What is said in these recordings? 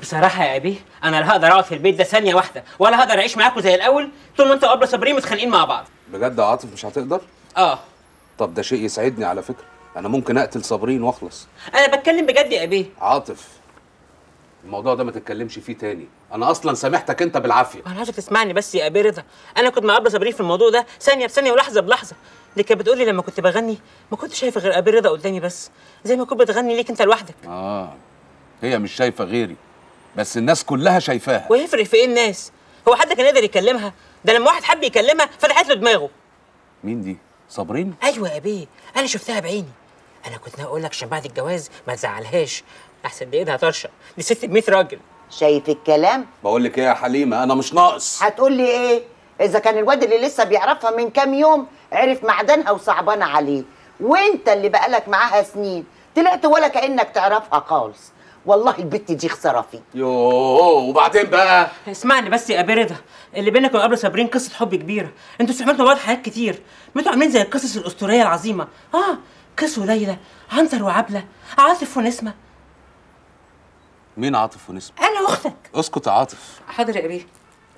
بصراحه يا ابي انا لا هقدر اقعد في البيت ده ثانيه واحده ولا هقدر اعيش معاكم زي الاول طول ما انت وابله صابرين متخانقين مع بعض بجد يا عاطف مش هتقدر اه طب ده شيء يسعدني على فكره انا ممكن اقتل صابرين واخلص انا بتكلم بجد يا ابي عاطف الموضوع ده ما تتكلمش فيه تاني انا اصلا سامحتك انت بالعافيه انا عايزك تسمعني بس يا ابي رضا انا كنت مع ابله صابرين في الموضوع ده ثانيه بثانيه ولحظه بلحظه اللي كانت بتقولي لما كنت بغني ما كنت شايفه غير ابي رضا قدامي بس زي ما كنت بتغني ليك انت لوحدك اه هي مش شايفه غيري بس الناس كلها شايفاها ويفرق في ايه الناس هو حد كان يقدر يكلمها ده لما واحد حب يكلمها فتحت له دماغه مين دي صابرين ايوه يا بيه انا شفتها بعيني انا كنت ناوي اقول لك عشان بعد الجواز ما تزعلهاش احسن دي ايدها طرشه دي ست ب 100 راجل شايف الكلام بقول لك ايه يا حليمه انا مش ناقص هتقول لي ايه اذا كان الواد اللي لسه بيعرفها من كام يوم عرف معدنها وصعبانه عليه وانت اللي بقالك معاها سنين طلعت ولا كانك تعرفها خالص والله البت دي خساره فيك يوه وبعدين بقى اسمعني بس يا ابي رضا اللي بينك وبين ابله صابرين قصه حب كبيره انتوا استعملتوا مع بعض حاجات كتير انتوا عاملين زي القصص الاسطوريه العظيمه اه قص وليلى عنتر وعبله عاطف ونسمه مين عاطف ونسمة انا اختك اسكت يا عاطف حاضر يا ابي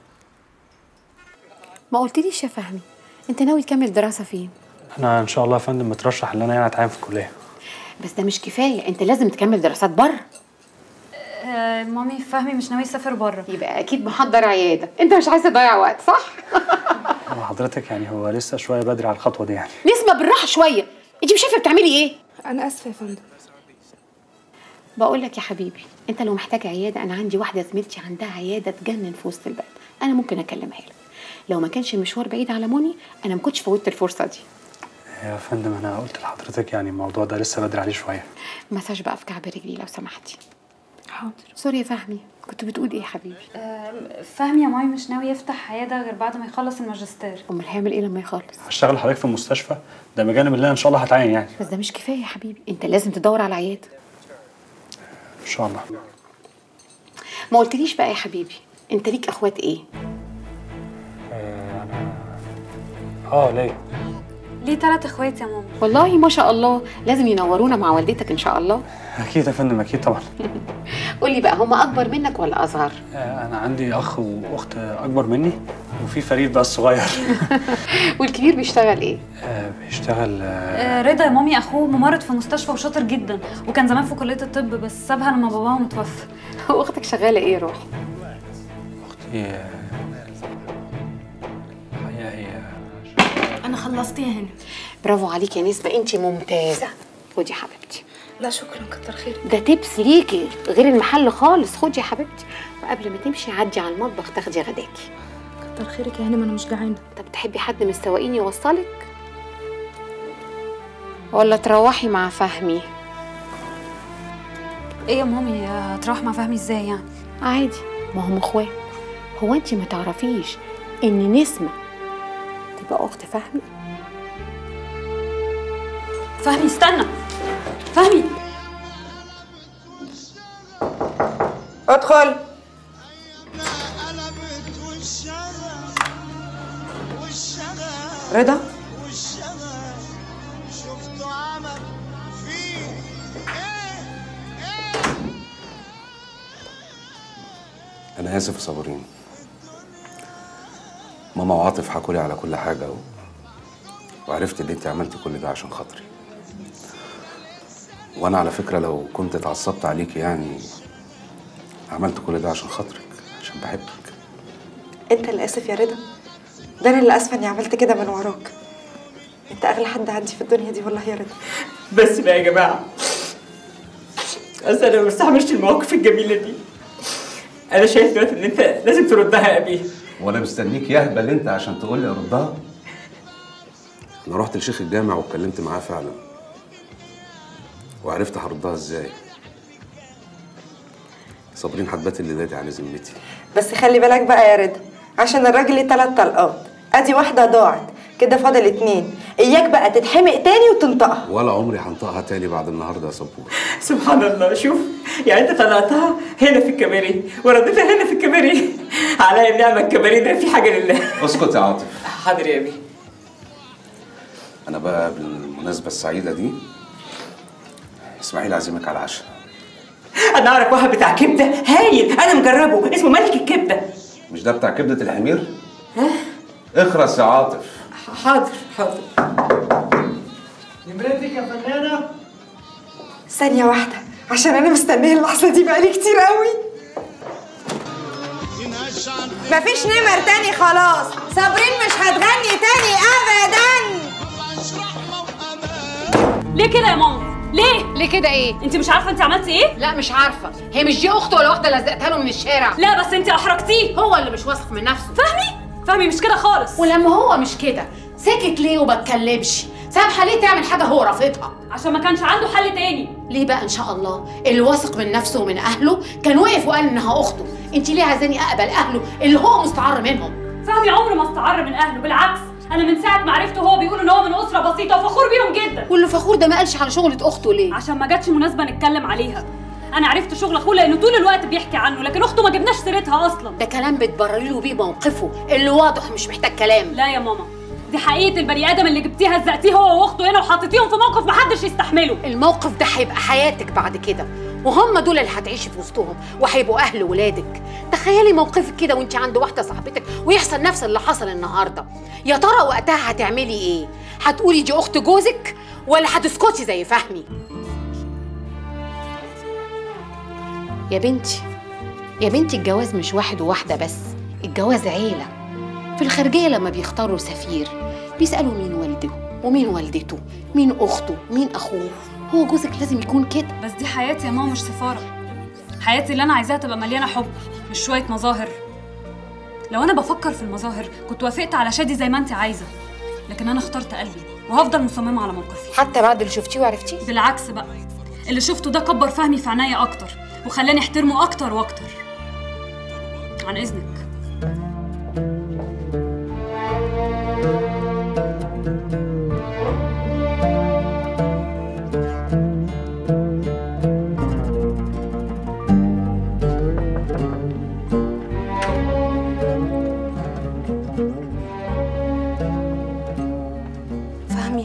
ما قلتليش يا فهمي انت ناوي تكمل دراسه فين انا ان شاء الله يا فندم مترشح ان انا يعني اتعين في الكليه بس ده مش كفايه انت لازم تكمل دراسات بره آه مامي فهمي مش ناوي يسافر بره يبقى اكيد محضر عياده انت مش عايز تضيع وقت صح هو حضرتك يعني هو لسه شويه بدري على الخطوه دي يعني نسمه بالراحه شويه انت مش شايفه بتعملي ايه انا اسفه يا فندم بقول لك يا حبيبي انت لو محتاج عياده انا عندي واحده زميلتي عندها عياده تجنن في وسط البلد انا ممكن اكلمها لك لو ما كانش المشوار بعيد على موني انا ما كنتش فوتت الفرصه دي يا فندم انا قلت لحضرتك يعني الموضوع ده لسه بدري عليه شويه مساج بقى في كعب رجلي لو سمحتي حاضر سوري يا فهمي كنت بتقول ايه يا حبيبي آه فهمي يا مامي مش ناوي يفتح عياده غير بعد ما يخلص الماجستير امال هيعمل ايه لما يخلص هشتغل حضرتك في المستشفى ده بجانب اللي انا ان شاء الله هتعين يعني بس ده مش كفايه يا حبيبي انت لازم تدور على عياده ان شاء الله ما قلتليش بقى يا حبيبي انت ليك اخوات ايه آه، انا اه ليه ليه ثلاث اخوات يا ماما والله ما شاء الله لازم ينورونا مع والدتك ان شاء الله اكيد يا فندم اكيد طبعا قول لي بقى هم اكبر منك ولا اصغر آه، انا عندي اخ واخت اكبر مني وفي فريد بقى الصغير والكبير بيشتغل ايه آه، بيشتغل آه، آه رضا يا مامي اخوه ممرض في مستشفى وشاطر جدا وكان زمان في كليه الطب بس سابها لما باباهم توفى واختك شغاله ايه يا روحي اختي آه، الحقيقه هي انا خلصت يا هنا برافو عليك يا نسمه انت ممتازه خدي يا حبيبتي لا شكرا كتر خيرك ده تبس ليكي غير المحل خالص خدي يا حبيبتي وقبل ما تمشي عدي على المطبخ تاخدي غداكي كتر خيرك يا هنا ما انا مش جعانه طب تحبي حد من السواقين يوصلك ولا تروحي مع فهمي ايه يا مامي آه، هتروح مع فهمي ازاي يعني عادي ما هم اخوات هو انت ما تعرفيش ان نسمه تبقى اخت فهمي فهمي استنى فهمي ادخل رضا انا اسف يا صابرين ماما وعاطف حكوا لي على كل حاجه و... وعرفت ان انت عملتي كل ده عشان خاطري وانا على فكره لو كنت اتعصبت عليكي يعني عملت كل ده عشان خاطرك عشان بحبك انت اللي اسف يا رضا ده انا اللي اسفه اني عملت كده من وراك انت اغلى حد عندي في الدنيا دي والله يا رضا بس بقى يا جماعه اصل انا ما بستحملش المواقف الجميله دي انا شايف دلوقتي ان انت لازم تردها يا ابي وانا مستنيك يهبل انت عشان تقول لي اردها انا رحت لشيخ الجامع واتكلمت معاه فعلا وعرفت هردها ازاي صابرين هتبات الليله دي على ذمتي بس خلي بالك بقى يا رضا عشان الراجل ليه تلات طلقات ادي واحده ضاعت كده فاضل اتنين اياك بقى تتحمق تاني وتنطقها ولا عمري هنطقها تاني بعد النهارده يا صبور سبحان الله شوف يعني انت طلعتها هنا في الكباري ورديتها هنا في الكباري على النعمه الكباري ده في حاجه لله اسكت يا عاطف حاضر يا ابي انا بقى بالمناسبه السعيده دي اسماعيل عزيمك على العشاء انا اعرف واحد بتاع كبده هايل انا مجربه اسمه ملك الكبده مش ده بتاع كبده الحمير اخرس يا عاطف حاضر حاضر نمرتك يا فنانة ثانية واحدة عشان أنا مستنية اللحظة دي بقالي كتير قوي مفيش نمر تاني خلاص صابرين مش هتغني تاني أبدا ليه كده يا ماما ليه ليه كده ايه انت مش عارفه انت عملتي ايه لا مش عارفه هي مش دي اخته ولا واحده لزقتها له من الشارع لا بس انت احرجتيه هو اللي مش واثق من نفسه فهمي فهمي مش كده خالص ولما هو مش كده سكت ليه وما اتكلمش سامحه ليه تعمل حاجه هو رافضها عشان ما كانش عنده حل تاني ليه بقى ان شاء الله اللي واثق من نفسه ومن اهله كان وقف وقال انها اخته انت ليه عايزاني اقبل اهله اللي هو مستعر منهم فهمي عمره ما استعر من اهله بالعكس انا من ساعه ما عرفته هو بيقول ان هو من اسره بسيطه وفخور بيهم جدا واللي فخور ده ما قالش على شغله اخته ليه عشان ما جاتش مناسبه نتكلم عليها انا عرفت شغل اخوه لانه طول الوقت بيحكي عنه لكن اخته ما جبناش سيرتها اصلا ده كلام بتبرري له بيه موقفه اللي واضح مش محتاج كلام لا يا ماما دي حقيقه البني ادم اللي جبتيه هزقتيه هو واخته هنا وحطيتيهم في موقف محدش يستحمله الموقف ده هيبقى حياتك بعد كده وهم دول اللي هتعيشي في وسطهم وهيبقوا اهل ولادك تخيلي موقفك كده وانت عند واحده صاحبتك ويحصل نفس اللي حصل النهارده يا ترى وقتها هتعملي ايه هتقولي دي اخت جوزك ولا هتسكتي زي فهمي يا بنتي يا بنتي الجواز مش واحد وواحده بس الجواز عيله في الخارجيه لما بيختاروا سفير بيسالوا مين والده ومين والدته مين اخته مين اخوه هو جوزك لازم يكون كده بس دي حياتي يا ماما مش سفاره حياتي اللي انا عايزاها تبقى مليانه حب مش شويه مظاهر لو انا بفكر في المظاهر كنت وافقت على شادي زي ما انت عايزه لكن انا اخترت قلبي وهفضل مصممه على موقفي حتى بعد اللي شفتيه وعرفتيه بالعكس بقى اللي شفته ده كبر فهمي في عينيا اكتر وخلاني احترمه اكتر واكتر عن اذنك فهمي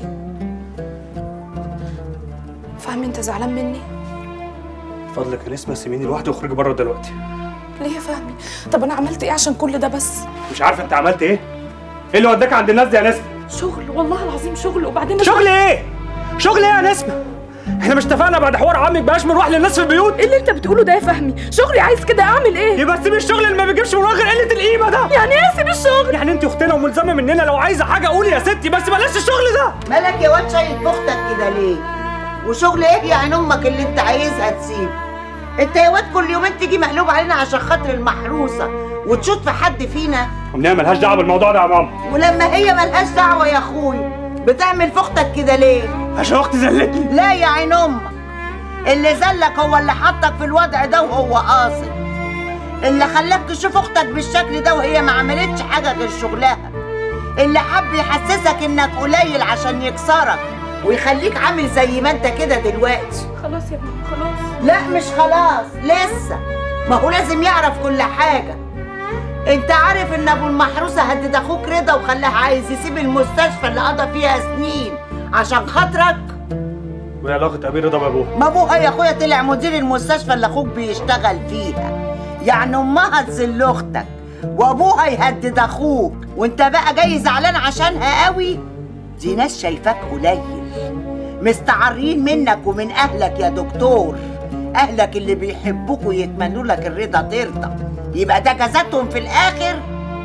فهمي انت زعلان مني فضلك يا نسمه سيبيني لوحدي واخرجي بره دلوقتي ليه يا فهمي طب انا عملت ايه عشان كل ده بس مش عارفه انت عملت ايه ايه اللي وداك عند الناس دي يا نسمه شغل والله العظيم شغل وبعدين شغل ايه شغل ايه يا نسمه احنا مش اتفقنا بعد حوار عمك بلاش بنروح للناس في البيوت ايه اللي انت بتقوله ده يا فهمي شغلي عايز كده اعمل ايه يبقى سيب الشغل اللي ما بيجيبش من وراه غير قله القيمه ده يعني ايه اسيب الشغل يعني انت اختنا وملزمه مننا لو عايزه حاجه قولي يا ستي بس بلاش الشغل ده مالك يا واد شايل اختك كده ليه وشغل ايه يا عين امك اللي انت عايزها تسيب انت يا واد كل يومين تيجي مقلوب علينا عشان خاطر المحروسه وتشوط في حد فينا امنيه ملهاش دعوه بالموضوع ده يا ماما ولما هي ملهاش دعوه يا اخوي بتعمل في اختك كده ليه عشان اختي زلتني لا يا عين امك اللي زلك هو اللي حطك في الوضع ده وهو قاصد اللي خلاك تشوف اختك بالشكل ده وهي ما عملتش حاجه غير شغلها اللي حب يحسسك انك قليل عشان يكسرك ويخليك عامل زي ما انت كده دلوقتي خلاص يا ماما خلاص لا مش خلاص لسه ما هو لازم يعرف كل حاجة انت عارف ان ابو المحروسة هدد اخوك رضا وخلاه عايز يسيب المستشفى اللي قضى فيها سنين عشان خاطرك وايه علاقه ابي رضا بابوها ما ابوها يا اخويا طلع مدير المستشفى اللي اخوك بيشتغل فيها يعني امها تذل اختك وابوها يهدد اخوك وانت بقى جاي زعلان عشانها قوي دي ناس شايفاك قليل مستعرين منك ومن اهلك يا دكتور اهلك اللي بيحبوك ويتمنوا لك الرضا ترضى يبقى ده جزاتهم في الاخر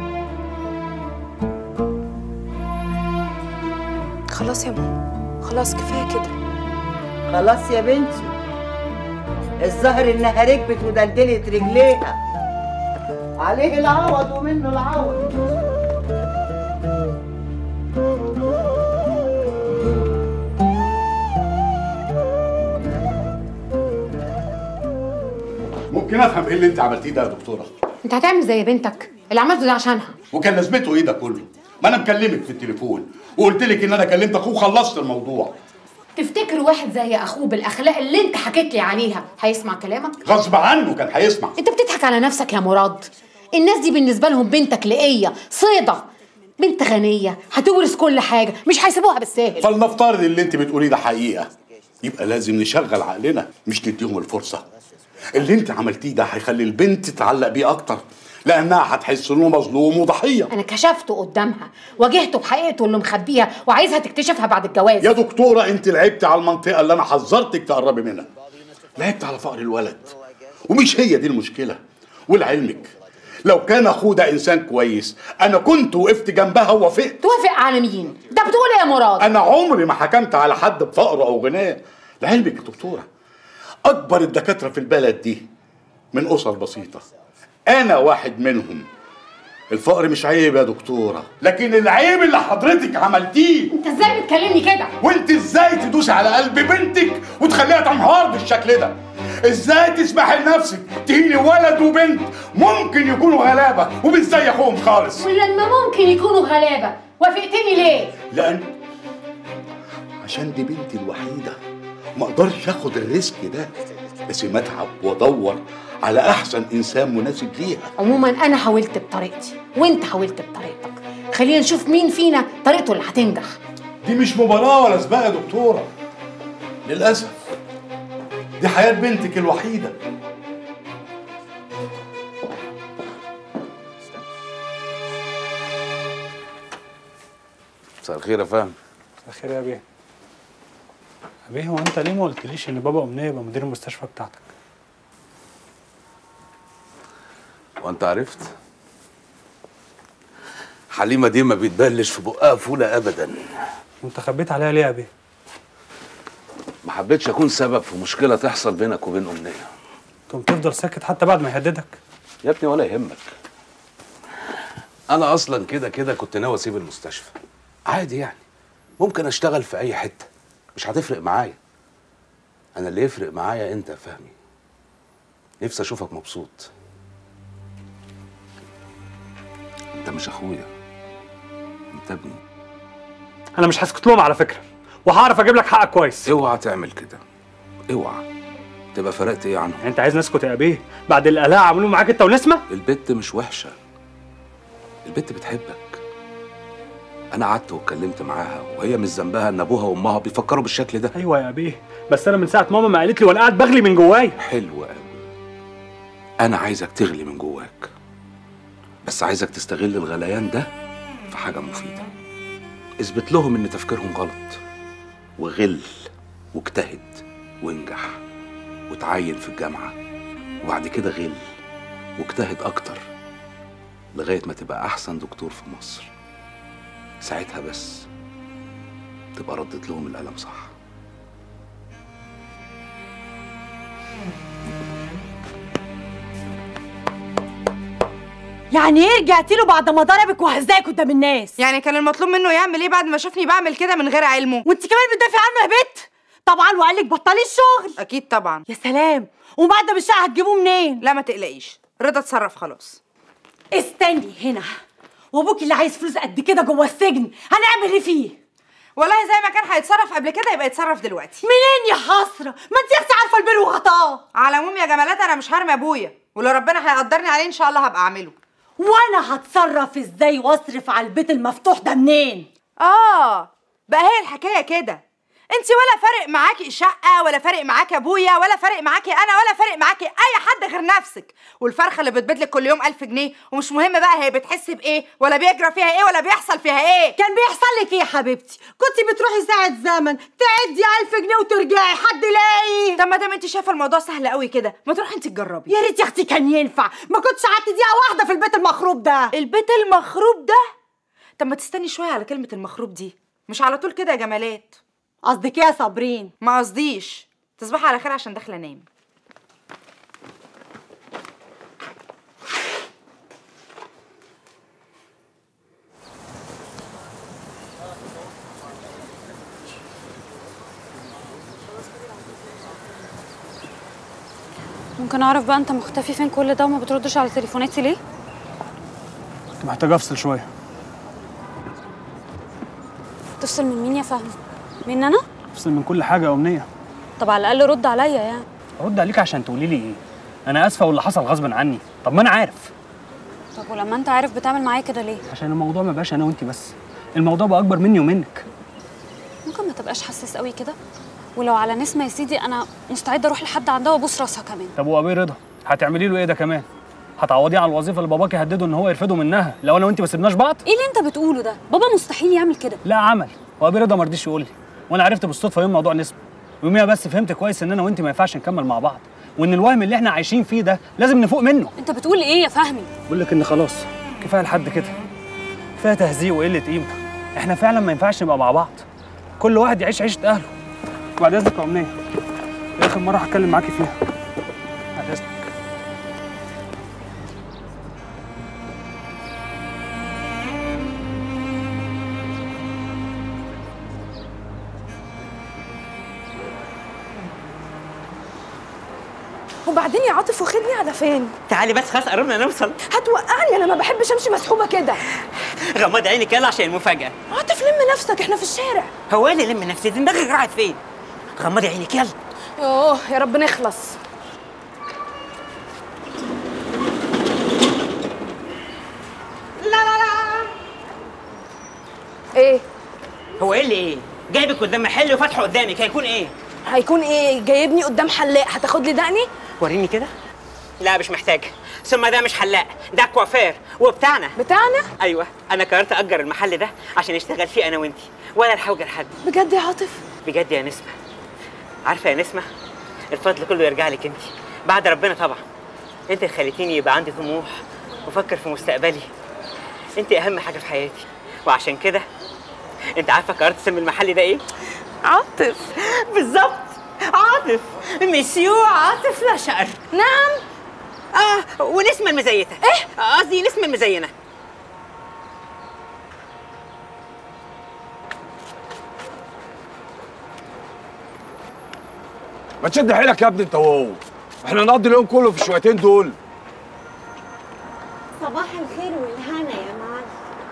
خلاص يا ماما خلاص كفايه كده خلاص يا بنتي الظاهر انها ركبت ودلدلت رجليها عليه العوض ومنه العوض ممكن افهم ايه اللي انت عملتيه ده يا دكتوره انت هتعمل زي بنتك اللي عملته ده عشانها وكان لازمته ايه ده كله ما انا مكلمك في التليفون وقلت لك ان انا كلمت اخوه وخلصت الموضوع تفتكر واحد زي اخوه بالاخلاق اللي انت حكيت لي عليها هيسمع كلامك غصب عنه كان هيسمع انت بتضحك على نفسك يا مراد الناس دي بالنسبه لهم بنتك لقيه صيده بنت غنيه هتورث كل حاجه مش هيسيبوها بالساهل فلنفترض اللي انت بتقوليه ده حقيقه يبقى لازم نشغل عقلنا مش نديهم الفرصه اللي انت عملتيه ده هيخلي البنت تتعلق بيه اكتر لانها هتحس انه مظلوم وضحيه انا كشفته قدامها واجهته بحقيقته اللي مخبيها وعايزها تكتشفها بعد الجواز يا دكتوره انت لعبت على المنطقه اللي انا حذرتك تقربي منها لعبت على فقر الولد ومش هي دي المشكله ولعلمك لو كان اخوه ده انسان كويس انا كنت وقفت جنبها ووافقت توافق على مين ده بتقول ايه يا مراد انا عمري ما حكمت على حد بفقره او غناه لعلمك يا دكتوره اكبر الدكاتره في البلد دي من اسر بسيطه انا واحد منهم الفقر مش عيب يا دكتوره لكن العيب اللي حضرتك عملتيه انت ازاي بتكلمني كده وانت ازاي تدوسي على قلب بنتك وتخليها تنهار بالشكل ده ازاي تسمحي لنفسك تهيني ولد وبنت ممكن يكونوا غلابه ومش زي اخوهم خالص ولما ممكن يكونوا غلابه وافقتني ليه لان عشان دي بنتي الوحيده ما اقدرش اخد الريسك ده لازم اتعب وادور على احسن انسان مناسب ليها عموما انا حاولت بطريقتي وانت حاولت بطريقتك خلينا نشوف مين فينا طريقته اللي هتنجح دي مش مباراه ولا سباق يا دكتوره للاسف دي حياه بنتك الوحيده مساء الخير يا فهمي خير يا بيه أبيه هو أنت ليه ما قلتليش إن بابا أمنية يبقى مدير المستشفى بتاعتك؟ وانت عرفت حليمه دي ما بيتبلش في بقها فوله ابدا وأنت خبيت عليها ليه يا بيه؟ ما حبيتش اكون سبب في مشكله تحصل بينك وبين امنيه كنت تفضل ساكت حتى بعد ما يهددك يا ابني ولا يهمك انا اصلا كده كده كنت ناوي اسيب المستشفى عادي يعني ممكن اشتغل في اي حته مش هتفرق معايا انا اللي يفرق معايا انت يا فهمي نفسي اشوفك مبسوط انت مش اخويا انت ابني أنا مش هسكت لهم على فكرة وهعرف أجيب لك حقك كويس اوعى تعمل كده اوعى تبقى فرقت ايه عنهم يعني أنت عايز نسكت يا بيه بعد القلاع عملوه معاك أنت ونسمة؟ البت مش وحشه البت بتحبك انا قعدت واتكلمت معاها وهي مش ذنبها ان ابوها وامها بيفكروا بالشكل ده أيوه يا بيه بس أنا من ساعة ماما ما قالت لي وأنا قاعد بغلي من جوايا حلو قوي انا عايزك تغلي من جواك بس عايزك تستغل الغليان ده في حاجه مفيده اثبت لهم ان تفكيرهم غلط وغل واجتهد وانجح وتعين في الجامعه وبعد كده غل واجتهد اكتر لغايه ما تبقى احسن دكتور في مصر ساعتها بس تبقى ردت لهم القلم صح يعني ايه رجعتي له بعد ما ضربك وهزاك قدام الناس يعني كان المطلوب منه يعمل ايه بعد ما شافني بعمل كده من غير علمه وانت كمان بتدافعي عنه يا بت طبعا وقال لك بطلي الشغل اكيد طبعا يا سلام وبعد ده بالشقه هتجيبوه منين لا ما تقلقيش رضا اتصرف خلاص استني هنا وابوك اللي عايز فلوس قد كده جوه السجن هنعمل ايه فيه والله زي ما كان هيتصرف قبل كده يبقى يتصرف دلوقتي منين يا حسره ما انت يا اختي عارفه البر وغطاه على العموم يا جمالات انا مش هرمي ابويا ولو ربنا هيقدرني عليه ان شاء الله هبقى اعمله وانا هتصرف ازاي واصرف على البيت المفتوح ده منين اه بقى هي الحكايه كده انت ولا فارق معاكي الشقه ولا فارق معاكي ابويا ولا فارق معاكي انا ولا فارق معاكي اي حد غير نفسك والفرخه اللي بتبيض لك كل يوم 1000 جنيه ومش مهم بقى هي بتحس بايه ولا بيجرى فيها ايه ولا بيحصل فيها ايه كان بيحصل لك ايه يا حبيبتي كنت بتروحي ساعه زمن تعدي 1000 جنيه وترجعي حد لاقي طب ما دام انت شايفه الموضوع سهل قوي كده ما تروحي انت تجربي يا ريت يا اختي كان ينفع ما كنتش قعدت دقيقه واحده في البيت المخروب ده البيت المخروب ده طب ما تستني شويه على كلمه المخروب دي مش على طول كده يا جمالات قصدك ايه يا صابرين ما قصديش تصبحي على خير عشان داخله انام ممكن اعرف بقى انت مختفي فين كل ده وما بتردش على تليفوناتي ليه كنت محتاج أفصل شوية تفصل من مين يا فهمي من انا أفصل من كل حاجة يا أمنية طب على الاقل رد عليا يعني أرد عليك عشان تقولي لي إيه أنا آسفة واللي حصل غصب عني طب ما أنا عارف طب ولما انت عارف بتعمل معايا كده ليه عشان الموضوع ما بقاش أنا وأنت بس الموضوع بقى أكبر مني ومنك ممكن ما تبقاش حساس قوي كده ولو على نسمه يا سيدي انا مستعده اروح لحد عندها وابوس راسها كمان طب وابي رضا هتعملي له ايه ده كمان هتعوضيه على الوظيفه اللي باباكي هدده ان هو يرفضه منها لو انا وانت ما سيبناش بعض ايه اللي انت بتقوله ده بابا مستحيل يعمل كده لا عمل وابي رضا ما رضيش يقول لي وانا عرفت بالصدفه يوم موضوع نسمه ويوميها بس فهمت كويس ان انا وانت ما ينفعش نكمل مع بعض وان الوهم اللي احنا عايشين فيه ده لازم نفوق منه انت بتقول ايه يا فهمي بقول لك ان خلاص كفايه لحد كده كفايه تهزيق وقله قيمه احنا فعلا ما ينفعش نبقى مع بعض كل واحد يعيش عيشه اهله وبعد اذنك يا امنيه دي اخر مره هتكلم معاكي فيها بعد اذنك وبعدين يا عاطف واخدني على فين تعالي بس خلاص قربنا نوصل هتوقعني انا ما بحبش امشي مسحوبه كده غمض عينك يلا عشان المفاجاه عاطف لم نفسك احنا في الشارع هو ايه اللي لم نفسي دماغك راحت فين غمضي عينك يلا اوه يا رب نخلص لا لا لا ايه هو ايه اللي ايه جايبك قدام محل وفاتحه قدامك هيكون ايه هيكون ايه جايبني قدام حلاق هتاخد لي دقني وريني كده لا مش محتاج ثم ده مش حلاق ده كوافير وبتاعنا بتاعنا ايوه انا قررت اجر المحل ده عشان اشتغل فيه انا وانتي ولا الحوجر حد بجد يا عاطف بجد يا نسمه عارفه يا نسمه الفضل كله يرجع لك انت بعد ربنا طبعا انت اللي خليتيني يبقى عندي طموح وافكر في مستقبلي انت اهم حاجه في حياتي وعشان كده انت عارفه قررت اسمي المحل ده ايه عاطف بالظبط عاطف مسيو عاطف لاشقر نعم اه ونسمه المزيته ايه قصدي نسمه المزينه ما تشد حيلك يا ابني انت وهو احنا نقضي اليوم كله في الشويتين دول صباح الخير والهنا يا معلم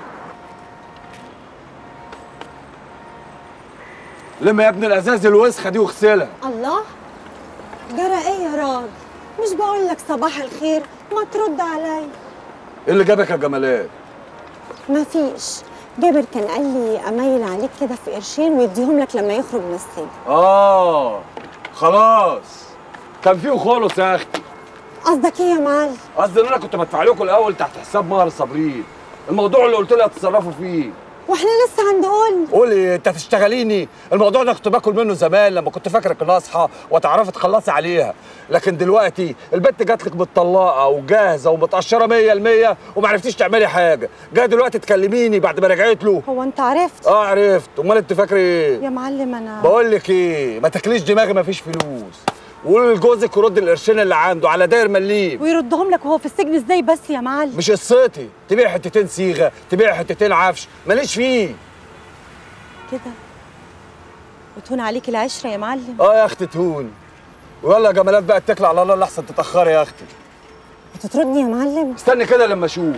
لما يا ابني الازاز الوسخه دي واغسلها الله جرى ايه يا راجل مش بقول لك صباح الخير ما ترد عليا ايه اللي جابك يا جمالات مفيش جابر كان قال لي اميل عليك كده في قرشين ويديهم لك لما يخرج من السجن اه خلاص كان فيه خلص يا اختي قصدك ايه يا معلم قصدي ان انا كنت بدفع لكم الاول تحت حساب مهر صابرين الموضوع اللي قلت لي هتتصرفوا فيه واحنا لسه عند قول قولي انت تشتغليني الموضوع ده كنت باكل منه زمان لما كنت فاكرك ناصحه وتعرفي تخلصي عليها لكن دلوقتي البنت جات لك متطلقه وجاهزه ومتقشره 100% وما عرفتيش تعملي حاجه جايه دلوقتي تكلميني بعد ما رجعت له هو انت عرفت اه عرفت امال انت فاكره ايه يا معلم انا بقول لك ايه ما تاكليش دماغي ما فيش فلوس وقولي لجوزك يرد القرشين اللي عنده على داير مليم ويردهم لك وهو في السجن ازاي بس يا معلم مش قصتي تبيع حتتين صيغه تبيع حتتين عفش ماليش فيه كده وتهون عليك العشره يا معلم اه يا اختي تهون ويلا يا جمالات بقى اتكل على الله لحسن تتاخري يا اختي هتطردني يا معلم استني كده لما اشوف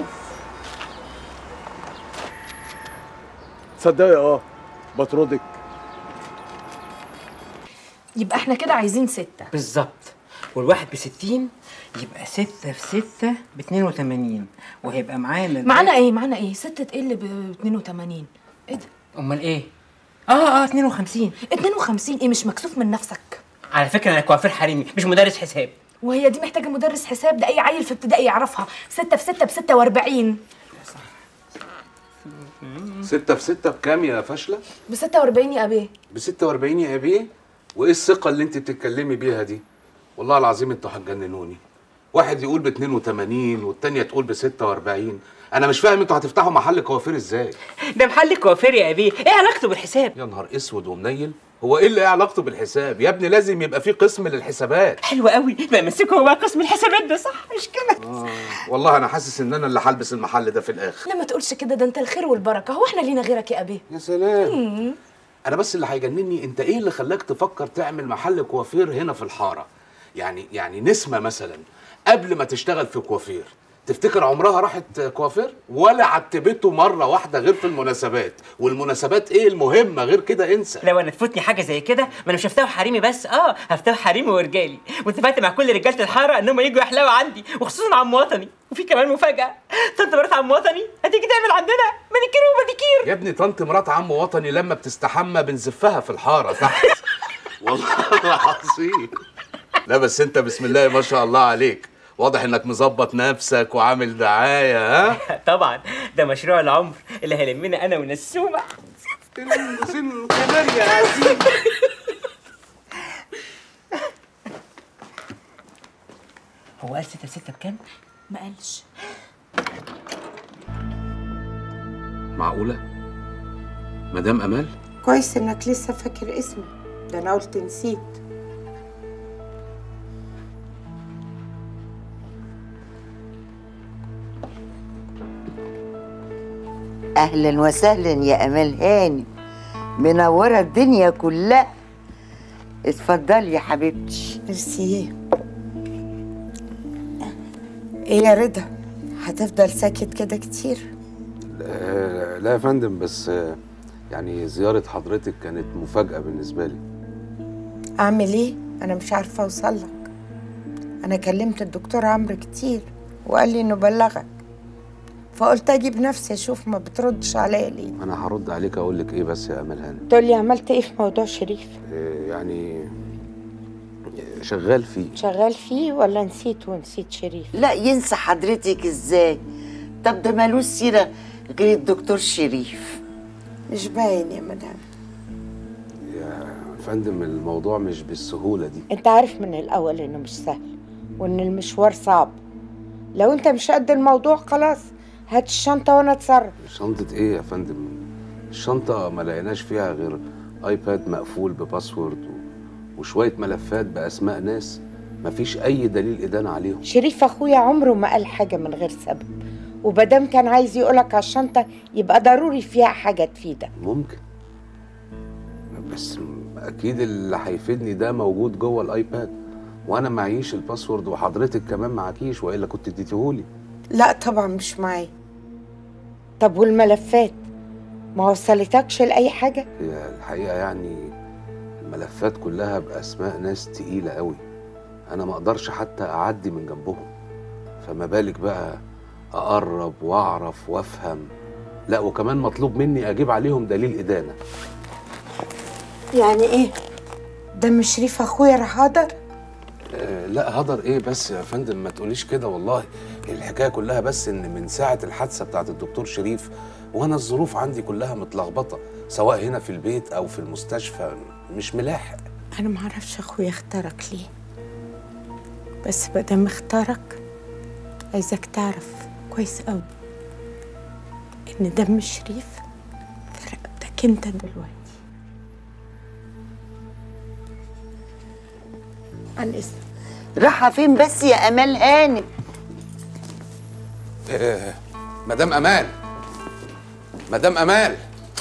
تصدقي اه بطردك يبقى احنا كده عايزين ستة بالظبط والواحد ب 60 يبقى 6 في 6 ب 82 وهيبقى معانا معانا ايه معانا ايه ستة ايه اللي ب 82 ايه ده امال ايه اه اه 52 52 ايه مش مكسوف من نفسك على فكره انا كوافير حريمي مش مدرس حساب وهي دي محتاجة مدرس حساب ده أي عيل في ابتدائي يعرفها ستة في ستة ب 46 ستة في ستة بكام يا فاشلة؟ ب 46 يا أبيه ب 46 يا أبيه؟ وإيه الثقة اللي أنت بتتكلمي بيها دي؟ والله العظيم أنتوا هتجننوني. واحد يقول ب 82 والتانية تقول ب 46 أنا مش فاهم أنتوا هتفتحوا محل كوافير إزاي؟ ده محل كوافير يا ابيه ايه علاقته بالحساب يا نهار أسود ومنيل هو إيه اللي إيه علاقته بالحساب؟ يا ابني لازم يبقى في قسم للحسابات. حلو قوي بقى مسكوا بقى قسم الحسابات ده صح مش كده آه والله أنا حاسس إن أنا اللي هلبس المحل ده في الآخر. لا ما تقولش كده ده أنت الخير والبركة هو احنا لينا غيرك يا أبيه يا سلام انا بس اللي هيجنني انت ايه اللي خلاك تفكر تعمل محل كوافير هنا في الحاره يعني يعني نسمه مثلا قبل ما تشتغل في كوافير تفتكر عمرها راحت كوافير ولا عتبته مره واحده غير في المناسبات والمناسبات ايه المهمه غير كده انسى لو انا تفوتني حاجه زي كده ما انا مش هفتحه حريمي بس اه هفتحه حريمي ورجالي واتفقت مع كل رجاله الحاره انهم يجوا يحلقوا عندي وخصوصا عم وطني وفي كمان مفاجاه طنط مرات عم وطني هتيجي تعمل عندنا مانيكير وباديكير يا ابني طنط مرات عم وطني لما بتستحمى بنزفها في الحاره تحت والله العظيم لا بس انت بسم الله ما شاء الله عليك واضح انك مظبط نفسك وعامل دعايه ها طبعا ده مشروع العمر اللي هيلمنا انا ونسومه هو قال ستة بستة بكام؟ ما قالش معقوله مدام امال كويس انك لسه فاكر اسمي ده انا قلت نسيت اهلا وسهلا يا امال هاني منوره الدنيا كلها اتفضلي يا حبيبتي ميرسي ايه يا رضا هتفضل ساكت كده كتير آه، لا يا فندم بس آه، يعني زيارة حضرتك كانت مفاجأة بالنسبة لي اعمل ايه انا مش عارفه اوصل لك انا كلمت الدكتور عمرو كتير وقال لي انه بلغك فقلت اجي بنفسي اشوف ما بتردش عليا ليه أنا هرد عليك أقول لك إيه بس يا أمل هانم تقول لي عملت ايه في موضوع شريف آه، يعني شغال فيه شغال فيه ولا نسيت ونسيت شريف لا ينسى حضرتك ازاي طب ده مالوش سيره غير الدكتور شريف مش باين يا مدام يا فندم الموضوع مش بالسهولة دي انت عارف من الاول انه مش سهل وان المشوار صعب لو انت مش قد الموضوع خلاص هات الشنطه وانا اتصرف شنطة إيه يا فندم الشنطة ما لقيناش فيها غير آيباد مقفول بباسورد و- وشوية ملفات بأسماء ناس مفيش أي دليل إدانة عليهم شريف اخويا عمره ما قال حاجه من غير سبب ومادام كان عايز يقولك على الشنطه يبقى ضروري فيها حاجه تفيدك ممكن بس اكيد اللي هيفيدني ده موجود جوه الايباد وانا معيش الباسورد وحضرتك كمان معكيش والا كنت اديتهولي لا طبعا مش معايا طب والملفات ما وصلتكش لاي حاجه هي الحقيقه يعني الملفات كلها باسماء ناس تقيله قوي انا ما اقدرش حتى اعدي من جنبهم فما بالك بقى اقرب واعرف وافهم لا وكمان مطلوب مني اجيب عليهم دليل ادانه يعني ايه ده مش شريف اخويا راح هدر آه، لا هدر ايه بس يا فندم ما تقوليش كده والله الحكايه كلها بس ان من ساعه الحادثه بتاعت الدكتور شريف وانا الظروف عندي كلها متلخبطه سواء هنا في البيت او في المستشفى مش ملاحق انا ما اعرفش اخويا اختارك ليه بس مادام اختارك عايزك تعرف كويس قوي ان دم شريف في رقبتك انت دلوقتي عن اذنك رايحه فين بس يا امال هانم آه، مدام امال مدام امال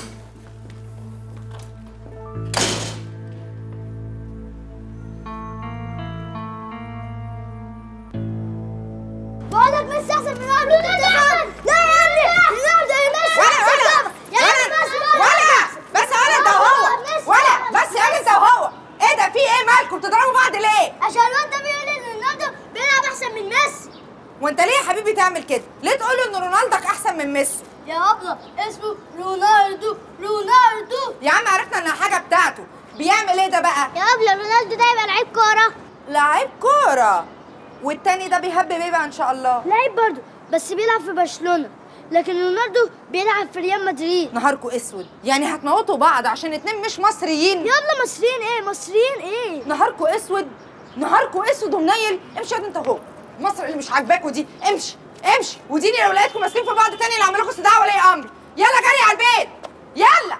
بقولك ميسي احسن من رونالدو لا يا ابني رونالدو يا ميسي ولا ولا ولا ولا بس ولا انت وهو ولا بس يا انت وهو ايه ده في ايه مالكم بتضربوا بعض ليه عشان الواد ده بيقول ان رونالدو بيلعب احسن من ميسي وانت ليه يا حبيبي تعمل كده ليه تقول له ان رونالدك احسن من ميسي يا ابله اسمه رونالدو رونالدو يا عم عرفنا انها حاجه بتاعته بيعمل ايه ده بقى يا ابله رونالدو ده يبقى لعيب كوره لعيب كوره والتاني ده بيهبب ايه بقى ان شاء الله لعيب برضه بس بيلعب في برشلونه لكن رونالدو بيلعب في ريال مدريد نهاركوا اسود يعني هتموتوا بعض عشان اتنين مش مصريين يا ابله مصريين ايه مصريين ايه نهاركوا اسود نهاركوا اسود ومنيل امشي يا انت اهو مصر اللي مش عاجباكوا دي امشي امشي وديني لو لقيتكم ماسكين في بعض تاني اللي هعمل لكم استدعاء ولي امر يلا جري على البيت يلا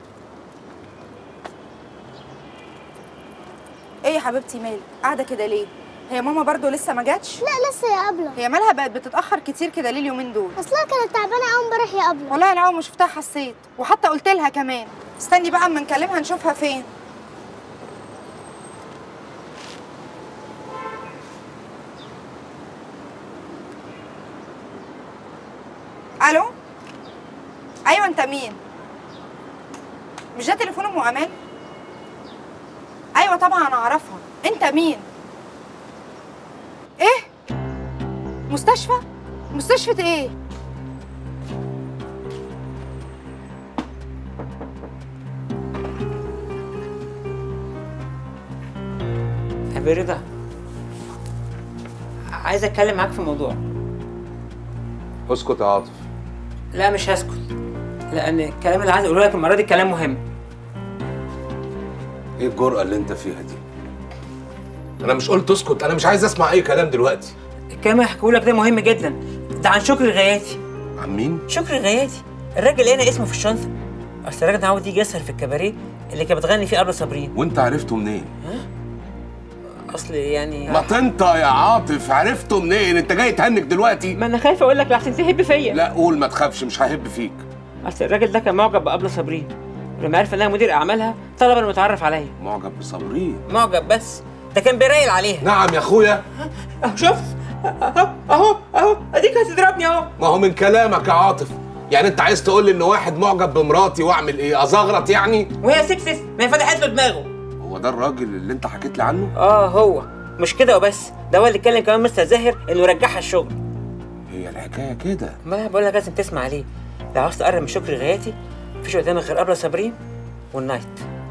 ايه يا حبيبتي مالك قاعده كده ليه هي ماما برضو لسه ما جاتش لا لسه يا ابله هي مالها بقت بتتاخر كتير كده ليه اليومين دول اصلها كانت تعبانه قوي امبارح يا ابله والله انا اول ما شفتها حسيت وحتى قلت لها كمان استني بقى اما نكلمها نشوفها فين الو ايوه انت مين مش ده تليفون ام امان ايوه طبعا انا اعرفها انت مين ايه مستشفى مستشفى ايه صاحبي رضا عايز اتكلم معاك في موضوع اسكت يا عاطف لا مش هسكت لان الكلام اللي عايز اقوله لك المره دي كلام مهم ايه الجرأة اللي انت فيها دي انا مش قلت اسكت انا مش عايز اسمع اي كلام دلوقتي الكلام اللي هحكيه لك ده مهم جدا ده عن شكري غياتي عن مين شكري غياتي الراجل هنا اسمه في الشنطه اصل الراجل ده عاوز يجي يسهر في الكباريه اللي كانت بتغني فيه قبل صابرين وانت عرفته منين اصل يعني ما تنطق يا عاطف عرفته منين انت جاي تهنك دلوقتي ما انا خايف اقول لك لحسن تهب فيا لا قول ما تخافش مش ههب فيك اصل الراجل ده كان معجب بقبل صابرين ولما عرف انها مدير اعمالها طلب انه يتعرف عليا معجب بصابرين معجب بس ده كان بيرايل عليها نعم يا اخويا اهو شفت اهو اهو اهو اديك هتضربني اهو ما هو من كلامك يا عاطف يعني انت عايز تقول لي ان واحد معجب بمراتي واعمل ايه ازغرط يعني وهي سكسس ما هي فتحت له دماغه هو ده الراجل اللي انت حكيت لي عنه اه هو مش كده وبس ده هو اللي اتكلم كمان مستر زاهر انه يرجعها الشغل هي الحكايه كده ما بقول لك لازم تسمع عليه لو عاوز تقرب من شكري غاياتي مفيش قدامك غير قبل صابرين والنايت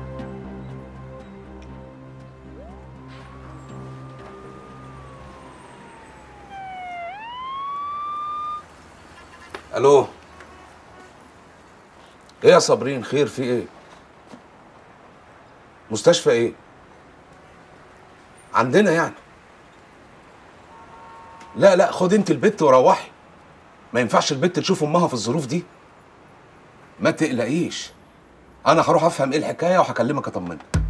الو ايه يا صابرين خير في ايه مستشفى ايه عندنا يعني لا لا خد انت البت وروحي ما ينفعش البت تشوف امها في الظروف دي ما تقلقيش انا هروح افهم ايه الحكايه وهكلمك اطمنك